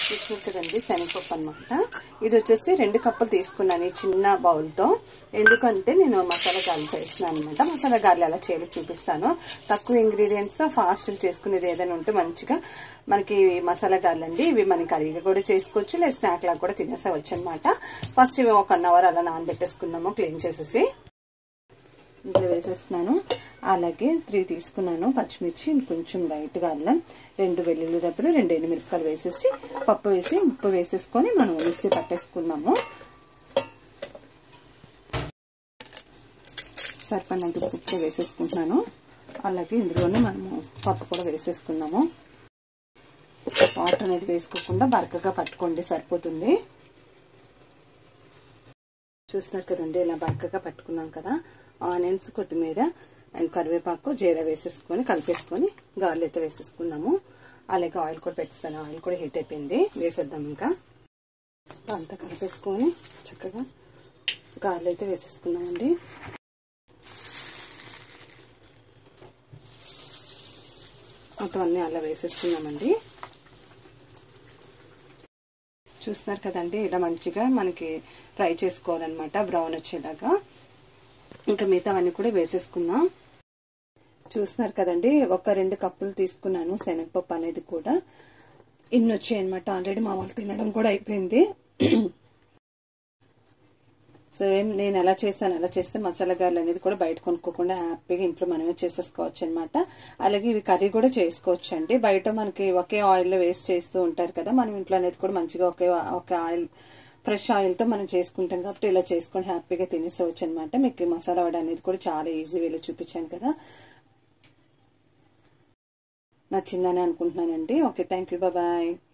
చూసారు కదండి శనగపప్పు అనమాట ఇది వచ్చేసి రెండు కప్పులు తీసుకున్నాను ఈ చిన్న బౌల్తో ఎందుకంటే నేను మసాలా గాలి చేస్తున్నాను అనమాట మసాలా గాలి ఎలా చేయాలో చూపిస్తాను తక్కువ ఇంగ్రీడియంట్స్తో ఫాస్ట్ చేసుకునేది ఏదైనా ఉంటే మంచిగా మనకి మసాలా గాలి అండి ఇవి మన కర్రీగా కూడా చేసుకోవచ్చు లేదా స్నాక్ లాగా కూడా తినేసేవచ్చు అనమాట ఫస్ట్ ఇవి ఒక వన్ అవర్ అలా నానబెట్టేసుకుందాము క్లీన్ చేసేసి ఇందులో వేసేస్తున్నాను అలాగే త్రీ తీసుకున్నాను పచ్చిమిర్చి కొంచెం లైట్గా అల్లం రెండు వెల్లుల్లి రెబ్బలు రెండు ఎండుమిరపకాయలు వేసేసి పప్పు వేసి ఉప్పు వేసేసుకొని మనం మిక్సీ పట్టేసుకుందాము సరిపడినంత ఉప్పు వేసేసుకుంటున్నాను అలాగే ఇందులోనే మనము పప్పు కూడా వేసేసుకుందాము వాటర్ అనేది వేసుకోకుండా బరకగా పట్టుకోండి సరిపోతుంది చూస్తున్నారు కదండి ఇలా బరకగా పట్టుకున్నాం కదా ఆనియన్స్ కొత్తిమీర అండ్ కరివేపాకు జీరా వేసేసుకొని కలిపేసుకొని గార్లు అయితే వేసేసుకుందాము అలాగే ఆయిల్ కూడా పెట్టేస్తాను ఆయిల్ కూడా హీట్ అయిపోయింది వేసేద్దాం ఇంకా అంతా కలిపేసుకొని చక్కగా గార్లు అయితే వేసేసుకుందామండి మొత్తం అన్నీ అలా వేసేసుకుందామండి చూస్తున్నారు కదండి ఇలా మంచిగా మనకి ఫ్రై చేసుకోవాలన్నమాట బ్రౌన్ వచ్చేలాగా ఇంకా మిగతావన్నీ కూడా వేసేసుకున్నాం చూస్తున్నారు కదండి ఒక రెండు కప్పులు తీసుకున్నాను శనగపప్పు అనేది కూడా ఇన్ని వచ్చాయి అనమాట ఆల్రెడీ మా వాళ్ళు తినడం కూడా అయిపోయింది సో ఏం నేను ఎలా చేస్తాను ఎలా చేస్తే మసాలా గారెలు అనేది కూడా బయట కొనుక్కోకుండా హ్యాపీగా ఇంట్లో మనమే చేసేసుకోవచ్చు అనమాట అలాగే ఇవి కర్రీ కూడా చేసుకోవచ్చు అండి బయట మనకి ఒకే ఆయిల్లో వేస్ట్ చేస్తూ ఉంటారు కదా మనం ఇంట్లో అనేది కూడా మంచిగా ఒకే ఒకే ఆయిల్ ఫ్రెష్ ఆయిల్తో మనం చేసుకుంటాం కాబట్టి ఇలా చేసుకొని హ్యాపీగా తినేసేవచ్చు అనమాట మీకు మసాలా వడ అనేది కూడా చాలా ఈజీ వేలో చూపించాను కదా నచ్చిందని అనుకుంటున్నానండి ఓకే థ్యాంక్ యూ బాయ్